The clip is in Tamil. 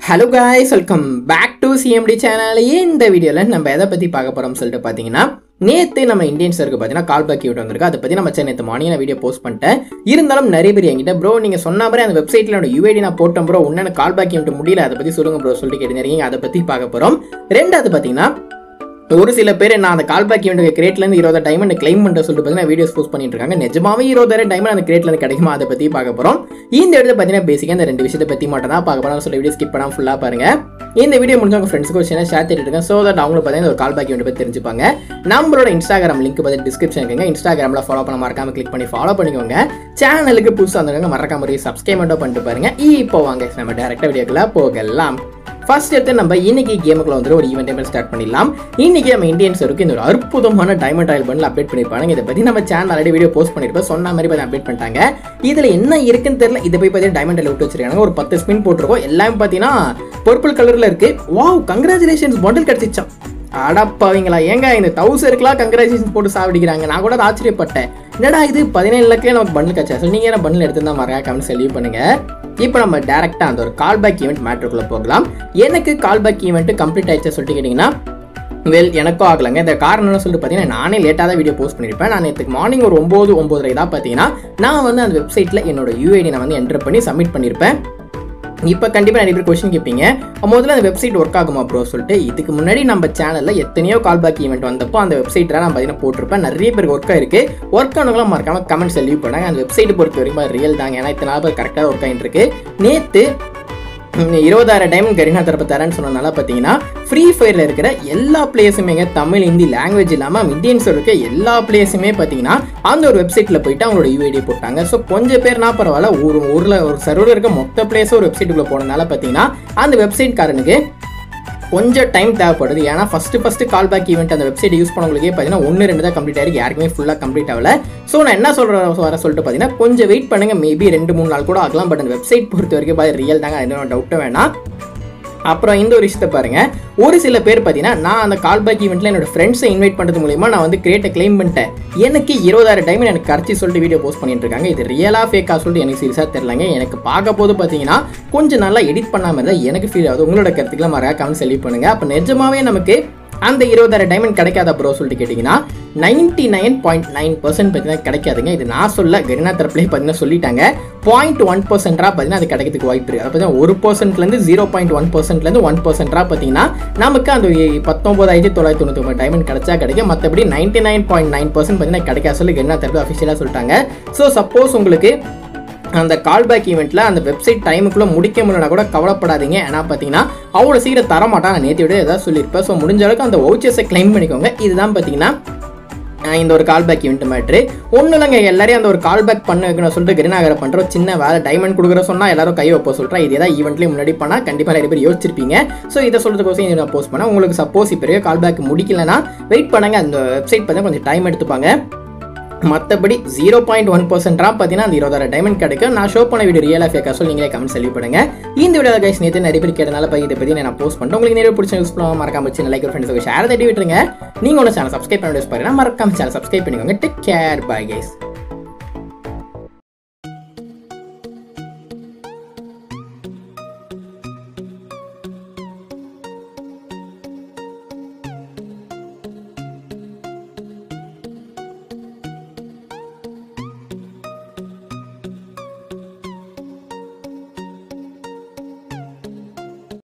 hello guys welcome back to CMD channel இந்த வீடியோவில் நம்ம எதை பற்றி பார்க்க போகிறோம்னு சொல்லிட்டு பார்த்தீங்கன்னா நேற்று நம்ம இந்தியன்ஸருக்கு பார்த்தீங்கன்னா கால் பேக் ஈவெண்ட் வந்திருக்கு அதை பற்றி நம்ம நேற்று மார்னிங் நான் வீடியோ போஸ்ட் பண்ணிட்டேன் இருந்தாலும் நிறைய பேர் என்கிட்ட ப்ரோ நீங்கள் சொன்ன மாதிரி அந்த வெப்சைட்டில் என்னோட யூஐடி நான் போட்டேன் ப்ரோ உன்ன கால் பேக் ஈவெண்ட் முடியல அதை பற்றி சொல்லுங்க ப்ரோ சொல்லிட்டு கேட்டுருக்கீங்க அதை பற்றி பார்க்க போகிறோம் ரெண்டாவது பார்த்தீங்கன்னா ஒரு சில பேர் நான் அந்த கால் பேக் ஈவெண்ட் கிரேட்லேருந்து இருபது டைமண்ட் கிளைம் பண்ணுற சொல்லிட்டு பார்த்தீங்கன்னா வீடியோஸ் போஸ்ட் பண்ணிட்டு இருக்காங்க நிஜமாவே இருபதாயிரம் டைமண்ட் அந்த கிரேட்லேருந்து கிடைக்குமா அதை பற்றி பார்க்க போகிறோம் இந்த இடத்துல பார்த்தீங்கன்னா பேசிக்காக இந்த ரெண்டு விஷயத்தை பற்றி மட்டும் தான் பார்க்க போகிறோம் சொல்லி வீடியோ ஸ்கிப் பண்ணாமல் ஃபுல்லாக பாருங்க இந்த வீடியோ முடிஞ்ச உங்கள் ஃப்ரெண்ட்ஸுக்கு ஒரு சின்ன ஷேர் தேடிட்டு இருக்கேன் ஸோ தட் அவங்களும் பார்த்தீங்கன்னா ஒரு கால் பேக் ஈவெண்ட் பற்றி தெரிஞ்சுப்பாங்க நம்மளோட இன்ஸ்டாகிராம் லிங்க் பார்த்து டிஸ்கிரிப்ஷன் இருக்குங்க இன்ஸ்டாகிராமில் ஃபாலோ பண்ண மறக்காம கிளிக் பண்ணி ஃபாலோ பண்ணிக்கோங்க சேனலுக்கு புதுசாக வந்திருக்காங்க மறக்காம சப்ஸ்கிரைப் மட்டும் பண்ணிட்டு பாருங்க இப்போ வாங்க நம்ம டேரெக்டாக வீடியோக்குள்ள போகலாம் ஃபர்ஸ்ட் எடுத்து நம்ம இன்னைக்கு கேமுக்குள்ள வந்து ஒரு ஈவெண்ட் டைம் ஸ்டார்ட் பண்ணிடலாம் இன்னைக்கு நம்ம இந்தியன்ஸ் இருக்கு இந்த ஒரு அற்புதமான டைமண்ட் ராயல் பண்டில் அப்டேட் பண்ணிருப்பாங்க இதை பத்தி நம்ம சேனல் ஆல்ரெடி வீடியோ போஸ்ட் பண்ணிருப்போம் சொன்ன மாதிரி பார்த்து அப்டேட் பண்ணிட்டாங்க இதுல என்ன இருக்குன்னு தெரியல இதை போய் பார்த்தீங்கன்னா டைமண்ட் விட்டு வச்சிருக்காங்க ஒரு பத்து ஸ்பின் போட்டிருக்கோம் எல்லாமே பார்த்தீங்கன்னா பர்பிள் கலர்ல இருக்கு வாவ் கங்க்ராச்சுலேஷன்ஸ் பண்டில் கிடைச்சிச்சான் அடப்பாவீங்களா ஏங்க இந்த தௌசண்ட்க்குலாம் கங்க்ராச்சுலேஷன் போட்டு சாப்பிடிக்கிறாங்க நான் கூட அதை ஆச்சரியப்பட்டேன் என்னடா இது பதினேழு லட்சம் நமக்கு பண்டில் கிடைச்சா சொல்லி நீங்கள் என்ன பண்டில் எடுத்துருந்தா மறக்காம கமெண்ட் சொல்லி பண்ணுங்க இப்போ நம்ம டேரெக்டாக அந்த ஒரு கால் பேக் ஈவெண்ட் மேட்ருக்குள்ளே போகலாம் எனக்கு கால் பேக் ஈவெண்ட் கம்ப்ளீட் ஆயிடுச்சு சொல்லிட்டு கேட்டிங்கன்னா வெல் எனக்கும் ஆகலைங்க இந்த காரணம்னு சொல்லிட்டு பார்த்தீங்கன்னா நானே லேட்டாக தான் வீடியோ போஸ்ட் பண்ணியிருப்பேன் நான் நேற்று மார்னிங் ஒரு ஒம்பது ஒம்பதுரை தான் பார்த்தீங்கன்னா நான் வந்து அந்த வெப்சைட்டில் என்னோட யூஐடி நான் வந்து என்டர் பண்ணி சப்மிட் பண்ணியிருப்பேன் இப்போ கண்டிப்பாக நிறைய பேர் கொஸ்டின் கேட்பீங்க முதல்ல அந்த வெப்சைட் ஒர்க் ஆகுமா ப்ரோ சொல்லிட்டு இதுக்கு முன்னாடி நம்ம சேனலில் எத்தனையோ கால் பேக் ஈவெண்ட் வந்தப்போ அந்த வெப்சைட்டில் நான் பார்த்தீங்கன்னா போட்டிருப்பேன் நிறைய பேருக்கு ஒர்க் ஆயிருக்கு ஒர்க் ஆனவங்களாம் மறக்காம கமெண்ட்ஸ் லீவ் பண்ணாங்க அந்த வெப்சைட் பொறுத்த வரைக்கும் ரியல் தாங்க ஏன்னா இத்தனை நாள் கரெக்டாக ஒர்க் ஆகிட்டு இருக்கு நேற்று இருபதாயிரம் டைம் கரீனா தரப்பு தரேன்னு சொன்னதுனால பார்த்தீங்கன்னா ஃப்ரீ ஃபயரில் இருக்கிற எல்லா பிளேஸுமேங்க தமிழ் ஹிந்தி லாங்குவேஜ் இல்லாமல் இந்தியன்ஸ் இருக்க எல்லா பிளேஸுமே பார்த்தீங்கன்னா அந்த ஒரு வெப்சைட்டில் போயிட்டு அவங்களோட யூஐடி போட்டாங்க ஸோ கொஞ்சம் பேர்னா பரவாயில்ல ஒரு ஊரில் ஒரு சர்வர் இருக்க மொத்த பிளேஸும் ஒரு வெப்சைட்டுக்குள்ளே போனதுனால பார்த்தீங்கன்னா அந்த வெப்சைட்காரனுக்கு கொஞ்சம் டைம் தேவைப்படுது ஏன்னா first first call back event அந்த வெப்சைட் யூஸ் பண்ணவங்களுக்கே பார்த்தீங்கன்னா ஒன்று ரெண்டு தான் கம்ப்ளீட் ஆயிருக்கு யாருக்குமே ஃபுல்லாக கம்ப்ளீட் ஆகல ஸோ நான் என்ன சொல்கிறேன் வர சொல்லிட்டு பார்த்தீங்கன்னா கொஞ்சம் வெயிட் பண்ணுங்க மேபி ரெண்டு மூணு நாள் கூட ஆகலாம் பட் அந்த வெப்சைட் பொறுத்த வரைக்கும் பார்த்து ரியல் தாங்க எந்த டவுட்டும் வேணாம் அப்புறம் இந்த ஒரு விஷயத்தை பாருங்க ஒரு சில பேர் பார்த்தீங்கன்னா நான் அந்த கால் பேக் ஈவெண்ட்ல என்னோட ஃப்ரெண்ட்ஸை இன்வைட் பண்ணுறது மூலியமா நான் வந்து கிரியேட்டை கிளைம் பண்ணிட்டேன் எனக்கு இருபதாயிரம் டைம் எனக்கு கரைச்சி சொல்லிட்டு வீடியோ போஸ்ட் பண்ணிட்டு இருக்காங்க இது ரியலா ஃபேக்கா சொல்லிட்டு எனக்கு சீரியஸாக தெரியலங்க எனக்கு பார்க்க போது பார்த்தீங்கன்னா கொஞ்சம் நல்லா எடிட் பண்ணாமல் இருந்தால் எனக்கு ஃபீல் ஆகுது உங்களோட கருத்துக்கெல்லாம் மறக்க கமெண்ட் சொல்லி பண்ணுங்க அப்போ நிஜமாவே நமக்கு அந்த இருபதாயிரம் டைமண்ட் கிடைக்காத ப்ரோ சொல்லிட்டு கேட்டிங்கன்னா ninety nine point nine percent பார்த்தீங்கன்னா கிடைக்காதுங்க இது நான் சொல்ல கரினா தரப்புலேயே பார்த்தீங்கன்னா சொல்லிட்டாங்க பாயிண்ட் ஒன் பர்சன்டாக பார்த்தீங்கன்னா அது கிடைக்கிறதுக்கு வாய்ப்பு இருக்குது அதை பார்த்தீங்கன்னா ஒரு பர்சன்ட்லேருந்து ஜீரோ பாயிண்ட் ஒன் பர்சன்ட்லேருந்து ஒன் பர்சன்டாக பார்த்தீங்கன்னா நமக்கு அந்த பத்தொம்பதாயிரத்தி தொள்ளாயிரத்தி தொண்ணூற்றி ஒன்பது டைமண்ட் கிடைச்சா கிடைக்கும் மற்றபடி ninety nine point nine percent பார்த்தீங்கன்னா கிடைக்காது சொல்லி கரினா தரப்பு அஃபிஷியலாக சொல்லிட்டாங்க ஸோ சப்போஸ் உங்களுக்கு அந்த கால் பேக் ஈவெண்ட்டில் அந்த வெப்சைட் டைமுக்குள்ளே முடிக்க முடியலனா கூட கவலைப்படாதீங்க ஏன்னா பார்த்தீங்கன்னா அவ்வளோ சீக்கிரம் தர மாட்டான் நான் நேற்று விட ஏதாவது சொல்லியிருப்பேன் ஸோ முடிஞ்ச அளவுக்கு அந்த வவுச்சர்ஸை கிளைம் பண்ணிக்கோங்க இதுதான் பார்த்தீங்கன்னா இந்த ஒரு கால் பேக் ஈவெண்ட் மேட்ரு ஒன்றும் இல்லைங்க எல்லாரையும் அந்த ஒரு கால் பேக் பண்ண வைக்கணும் சொல்லிட்டு கிரினாகரை பண்ணுற சின்ன வேலை டைமண்ட் கொடுக்குற சொன்னால் எல்லாரும் கை வைப்ப சொல்கிறேன் இது ஏதாவது ஈவெண்ட்லேயே முன்னாடி பண்ணால் கண்டிப்பாக நிறைய பேர் யோசிச்சிருப்பீங்க ஸோ இதை சொல்கிறதுக்கோசம் இதை நான் போஸ்ட் பண்ணேன் உங்களுக்கு சப்போஸ் இப்போ கால் பேக் முடிக்கலன்னா வெயிட் பண்ணுங்க அந்த வெப்சைட் பார்த்தா கொஞ்சம் டைம் எடுத்துப்பாங்க மற்றபடி ஜீரோ பாயிண்ட் ஒன் பர்சன்டாக பார்த்தீங்கன்னா அந்த இருபதாயிரம் டைமண்ட் கிடைக்கும் நான் ஷோ பண்ண வீடியோ ரியலாக ஃபேக்காக சொல்லி நீங்களே கமெண்ட் சொல்லி பண்ணுங்க இந்த வீடியோ கைஸ் நேற்று நிறைய பேர் கேட்டனால போய் இதை பற்றி நான் போஸ்ட் பண்ணுறேன் உங்களுக்கு நிறைய பிடிச்ச யூஸ் பண்ணுவோம் மறக்காம வச்சு லைக் ஃப்ரெண்ட்ஸுக்கு ஷேர் தட்டி விட்டுருங்க நீங்கள் ஒன்று சேனல் சப்ஸ்கிரைப் பண்ணி பாருங்க மறக்காம சேனல் சப்ஸ்கிரைப் பண்ணிக்கோங்க டேக் கேர் பை கைஸ்